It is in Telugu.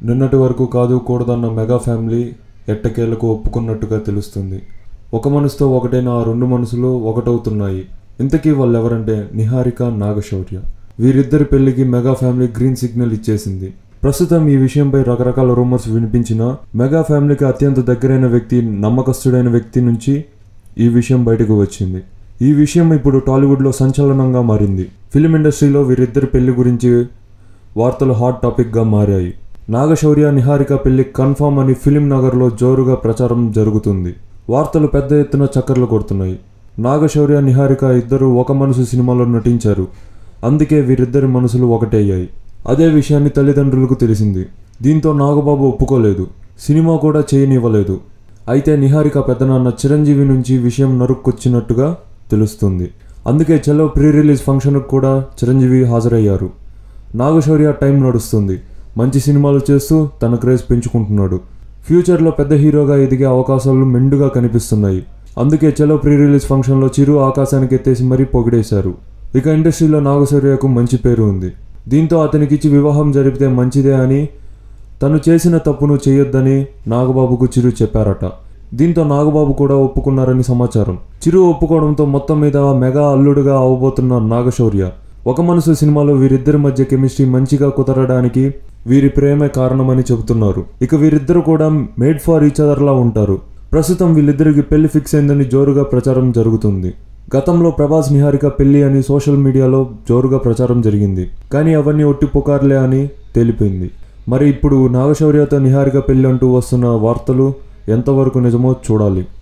నిన్నటి వరకు కాదు కూడదన్న మెగా ఫ్యామిలీ ఎట్టకేలకు ఒప్పుకున్నట్టుగా తెలుస్తుంది ఒక మనసుతో ఒకటైన ఆ రెండు మనసులు ఒకటవుతున్నాయి ఇంతకీ వాళ్ళెవరంటే నిహారిక నాగశౌర్య వీరిద్దరి పెళ్లికి మెగా ఫ్యామిలీ గ్రీన్ సిగ్నల్ ఇచ్చేసింది ప్రస్తుతం ఈ విషయంపై రకరకాల రూమర్స్ వినిపించినా మెగా ఫ్యామిలీకి అత్యంత దగ్గరైన వ్యక్తి నమ్మకస్తుడైన వ్యక్తి నుంచి ఈ విషయం బయటకు వచ్చింది ఈ విషయం ఇప్పుడు టాలీవుడ్లో సంచలనంగా మారింది ఫిలిం ఇండస్ట్రీలో వీరిద్దరి పెళ్లి గురించి వార్తలు హాట్ టాపిక్గా మారాయి నాగశౌర్య నిహారిక పెళ్లి కన్ఫామ్ అని ఫిలిం నగర్లో జోరుగా ప్రచారం జరుగుతుంది వార్తలు పెద్ద ఎత్తున చక్కర్లు కొడుతున్నాయి నాగశౌర్య నిహారిక ఇద్దరు ఒక మనసు సినిమాలో నటించారు అందుకే వీరిద్దరి మనసులు ఒకటయ్యాయి అదే విషయాన్ని తల్లిదండ్రులకు తెలిసింది దీంతో నాగబాబు ఒప్పుకోలేదు సినిమా కూడా చేయనివ్వలేదు అయితే నిహారిక పెద్దనాన్న చిరంజీవి నుంచి విషయం నరుక్కొచ్చినట్టుగా తెలుస్తుంది అందుకే చలో ప్రీ రిలీజ్ ఫంక్షన్కు కూడా చిరంజీవి హాజరయ్యారు నాగశౌర్య టైం నడుస్తుంది మంచి సినిమాలు చేస్తూ తన క్రేజ్ పెంచుకుంటున్నాడు ఫ్యూచర్లో పెద్ద హీరోగా ఎదిగే అవకాశాలు మెండుగా కనిపిస్తున్నాయి అందుకే చలో ప్రీ రిలీజ్ ఫంక్షన్లో చిరు ఆకాశానికి ఎత్తేసి మరీ పొగిడేశారు ఇక ఇండస్ట్రీలో నాగశౌర్యకు మంచి పేరు ఉంది దీంతో అతనికిచ్చి వివాహం జరిపితే మంచిదే అని తను చేసిన తప్పును చేయొద్దని నాగబాబుకు చిరు చెప్పారట దీంతో నాగబాబు కూడా ఒప్పుకున్నారని సమాచారం చిరు ఒప్పుకోవడంతో మొత్తం మీద మెగా అల్లుడుగా అవబోతున్న నాగశౌర్య ఒక మనసు సినిమాలో వీరిద్దరి మధ్య కెమిస్ట్రీ మంచిగా కుదరడానికి వీరి ప్రేమే కారణమని చెబుతున్నారు ఇక వీరిద్దరు కూడా మేడ్ ఫర్ ఈచ్ అదర్లా ఉంటారు ప్రస్తుతం వీళ్ళిద్దరికి పెళ్లి ఫిక్స్ అయిందని జోరుగా ప్రచారం జరుగుతుంది గతంలో ప్రభాస్ నిహారిక పెళ్లి అని సోషల్ మీడియాలో జోరుగా ప్రచారం జరిగింది కానీ అవన్నీ ఒట్టి పుకార్లే అని తేలిపోయింది మరి ఇప్పుడు నాగశౌర్యతో నిహారిక పెళ్లి అంటూ వస్తున్న వార్తలు ఎంతవరకు నిజమో చూడాలి